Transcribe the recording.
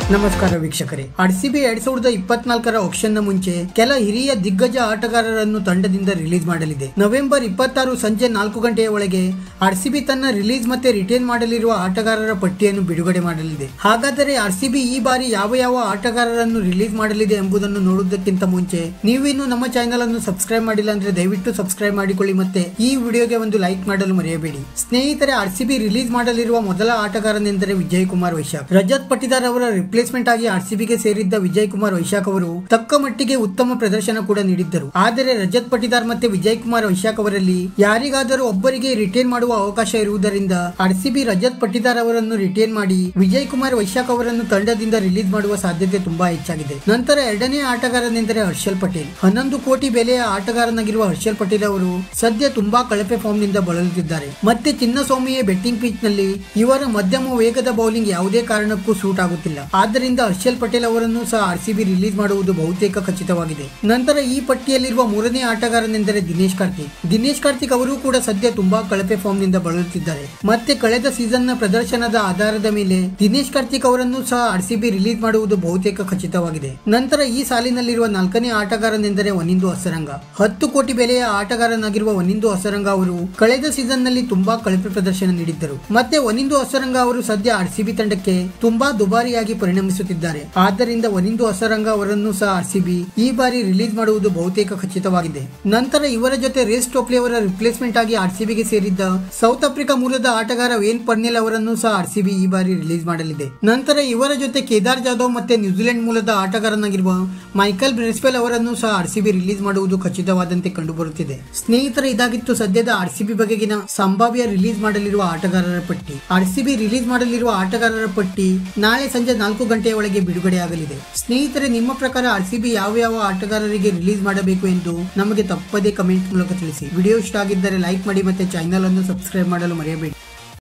ನಮಸ್ಕಾರ ವೀಕ್ಷಕರೇ ಆರ್ಸಿಬಿ ಎರಡ್ ಸಾವಿರದ ಇಪ್ಪತ್ನಾಲ್ಕರ ಆಕ್ಷನ್ ನ ಮುಂಚೆ ಕೆಲ ಹಿರಿಯ ದಿಗ್ಗಜ ಆಟಗಾರರನ್ನು ತಂಡದಿಂದ ರಿಲೀಸ್ ಮಾಡಲಿದೆ ನವೆಂಬರ್ ಇಪ್ಪತ್ತಾರು ಸಂಜೆ ನಾಲ್ಕು ಗಂಟೆಯ ಒಳಗೆ ಆರ್ಸಿಬಿ ತನ್ನ ರಿಲೀಸ್ ಮತ್ತೆ ರಿಟೇನ್ ಮಾಡಲಿರುವ ಆಟಗಾರರ ಪಟ್ಟಿಯನ್ನು ಬಿಡುಗಡೆ ಮಾಡಲಿದೆ ಹಾಗಾದರೆ ಆರ್ಸಿಬಿ ಈ ಬಾರಿ ಯಾವ ಯಾವ ಆಟಗಾರರನ್ನು ರಿಲೀಸ್ ಮಾಡಲಿದೆ ಎಂಬುದನ್ನು ನೋಡುವುದಕ್ಕಿಂತ ಮುಂಚೆ ನೀವಿನ್ನು ನಮ್ಮ ಚಾನೆಲ್ ಅನ್ನು ಸಬ್ಸ್ಕ್ರೈಬ್ ಮಾಡಿಲ್ಲ ಅಂದ್ರೆ ದಯವಿಟ್ಟು ಸಬ್ಸ್ಕ್ರೈಬ್ ಮಾಡಿಕೊಳ್ಳಿ ಮತ್ತೆ ಈ ವಿಡಿಯೋಗೆ ಒಂದು ಲೈಕ್ ಮಾಡಲು ಮರೆಯಬೇಡಿ ಸ್ನೇಹಿತರೆ ಆರ್ಸಿಬಿ ರಿಲೀಸ್ ಮಾಡಲಿರುವ ಮೊದಲ ಆಟಗಾರನೆಂದರೆ ವಿಜಯ್ ಕುಮಾರ್ ವೈಶಾಖ್ ರಜತ್ ಪಟಿದಾರ್ ಅವರ ರಿಪ್ಲೇಸ್ಮೆಂಟ್ ಆಗಿ ಆರ್ಸಿಬಿಗೆ ಸೇರಿದ್ದ ವಿಜಯ್ ಕುಮಾರ್ ವೈಶಾಖ್ ಅವರು ತಕ್ಕ ಮಟ್ಟಿಗೆ ಉತ್ತಮ ಪ್ರದರ್ಶನ ಕೂಡ ನೀಡಿದ್ದರು ಆದರೆ ರಜತ್ ಪಟಿದಾರ್ ಮತ್ತೆ ವಿಜಯ್ ಕುಮಾರ್ ವೈಶಾಖ್ ಅವರಲ್ಲಿ ಯಾರಿಗಾದರೂ ಒಬ್ಬರಿಗೆ ರಿಟೇನ್ ಮಾಡುವ ಅವಕಾಶ ಇರುವುದರಿಂದ ಆರ್ಸಿಬಿ ರಜತ್ ಪಟಿದಾರ್ ಅವರನ್ನು ರಿಟೇನ್ ಮಾಡಿ ವಿಜಯ್ ಕುಮಾರ್ ವೈಶಾಖ್ ಅವರನ್ನು ತಂಡದಿಂದ ರಿಲೀಸ್ ಮಾಡುವ ಸಾಧ್ಯತೆ ತುಂಬಾ ಹೆಚ್ಚಾಗಿದೆ ನಂತರ ಎರಡನೇ ಆಟಗಾರನೆಂದರೆ ಹರ್ಷಲ್ ಪಟೇಲ್ ಹನ್ನೊಂದು ಕೋಟಿ ಬೆಲೆಯ ಆಟಗಾರನಾಗಿರುವ ಹರ್ಷಲ್ ಪಟೇಲ್ ಅವರು ಸದ್ಯ ತುಂಬಾ ಕಳಪೆ ಫಾರ್ಮ್ ನಿಂದ ಬಳಲುತ್ತಿದ್ದಾರೆ ಮತ್ತೆ ಚಿನ್ನಸ್ವಾಮಿಯ ಬೆಟ್ಟಿಂಗ್ ಪಿಚ್ ನಲ್ಲಿ ಇವರ ಮಧ್ಯಮ ವೇಗದ ಬೌಲಿಂಗ್ ಯಾವುದೇ ಕಾರಣಕ್ಕೂ ಸೂಟ್ ಆಗುತ್ತಿಲ್ಲ ಆದ್ದರಿಂದ ಹರ್ಷಲ್ ಪಟೇಲ್ ಅವರನ್ನು ಸಹ ಆರ್ಸಿಬಿ ರಿಲೀಸ್ ಮಾಡುವುದು ಬಹುತೇಕ ಖಚಿತವಾಗಿದೆ ನಂತರ ಈ ಪಟ್ಟಿಯಲ್ಲಿರುವ ಮೂರನೇ ಆಟಗಾರನೆಂದರೆ ದಿನೇಶ್ ಕಾರ್ತಿಕ್ ದಿನೇಶ್ ಕಾರ್ತಿಕ್ ಅವರು ಕೂಡ ಸದ್ಯ ತುಂಬಾ ಕಳಪೆ ಫಾರ್ಮ್ ನಿಂದ ಬಳಲುತ್ತಿದ್ದಾರೆ ಮತ್ತೆ ಕಳೆದ ಸೀಸನ್ ನ ಪ್ರದರ್ಶನದ ಆಧಾರದ ಮೇಲೆ ದಿನೇಶ್ ಕಾರ್ತಿಕ್ ಅವರನ್ನು ಸಹ ಆರ್ಸಿಬಿ ರಿಲೀಸ್ ಮಾಡುವುದು ಬಹುತೇಕ ಖಚಿತವಾಗಿದೆ ನಂತರ ಈ ಸಾಲಿನಲ್ಲಿರುವ ನಾಲ್ಕನೇ ಆಟಗಾರನೆಂದರೆ ವನಿಂದು ಹಸರಂಗ ಹತ್ತು ಕೋಟಿ ಬೆಲೆಯ ಆಟಗಾರನಾಗಿರುವ ವನಿಂದು ಹಸರಂಗ ಅವರು ಕಳೆದ ಸೀಸನ್ ನಲ್ಲಿ ತುಂಬಾ ಕಳಪೆ ಪ್ರದರ್ಶನ ನೀಡಿದ್ದರು ಮತ್ತೆ ವನಿಂದು ಹಸರಂಗ ಅವರು ಸದ್ಯ ಆರ್ಸಿಬಿ ತಂಡಕ್ಕೆ ತುಂಬಾ ದುಬಾರಿಯಾಗಿ ಪರಿಣಮಿಸುತ್ತಿದ್ದಾರೆ ಆದ್ದರಿಂದ ವನಿಂದು ಹಸರಂಗ ಅವರನ್ನು ಸಹ ಆರ್ಸಿಬಿ ಈ ಬಾರಿ ರಿಲೀಸ್ ಮಾಡುವುದು ಬಹುತೇಕ ಖಚಿತವಾಗಿದೆ ನಂತರ ಇವರ ಜೊತೆ ರೇಸ್ ಟೋಪ್ಲಿ ಅವರ ರಿಪ್ಲೇಸ್ಮೆಂಟ್ ಆಗಿ ಆರ್ಸಿಬಿಗೆ ಸೇರಿದ್ದ ಸೌತ್ ಆಫ್ರಿಕಾ ಮೂಲದ ಆಟಗಾರ ವೇನ್ ಪರ್ನೆಲ್ ಅವರನ್ನು ಸಹ ಆರ್ಸಿಬಿ ಈ ಬಾರಿ ರಿಲೀಸ್ ಮಾಡಲಿದೆ ನಂತರ ಇವರ ಜೊತೆ ಕೇದಾರ್ ಜಾಧವ್ ಮತ್ತೆ ನ್ಯೂಜಿಲೆಂಡ್ ಮೂಲದ ಆಟಗಾರನಾಗಿರುವ ಮೈಕಲ್ ಬ್ರೆಸ್ವೆಲ್ ಅವರನ್ನು ಸಹ ಆರ್ಸಿಬಿ ರಿಲೀಸ್ ಮಾಡುವುದು ಖಚಿತವಾದಂತೆ ಕಂಡುಬರುತ್ತಿದೆ ಸ್ನೇಹಿತರೆ ಇದಾಗಿತ್ತು ಸದ್ಯದ ಆರ್ಸಿಬಿ ಬಗೆಗಿನ ಸಂಭಾವ್ಯ ರಿಲೀಸ್ ಮಾಡಲಿರುವ ಆಟಗಾರರ ಪಟ್ಟಿ ಆರ್ಸಿಬಿ ರಿಲೀಸ್ ಮಾಡಲಿರುವ ಆಟಗಾರರ ಪಟ್ಟಿ ನಾಳೆ ಸಂಜೆ ನಾಲ್ಕು ಗಂಟೆಯ ಒಳಗೆ ಬಿಡುಗಡೆಯಾಗಲಿದೆ ಸ್ನೇಹಿತರೆ ನಿಮ್ಮ ಪ್ರಕಾರ ಆರ್ಸಿಬಿ ಯಾವ ಯಾವ ಆಟಗಾರರಿಗೆ ರಿಲೀಸ್ ಮಾಡಬೇಕು ಎಂದು ನಮಗೆ ತಪ್ಪದೇ ಕಮೆಂಟ್ ಮೂಲಕ ತಿಳಿಸಿ ವಿಡಿಯೋ ಇಷ್ಟ ಆಗಿದ್ದರೆ ಲೈಕ್ ಮಾಡಿ ಮತ್ತೆ ಚಾನೆಲ್ ಅನ್ನು ಸಬ್ಸ್ಕ್ರೈಬ್ ಮಾಡಲು ಮರೆಯಬೇಡಿ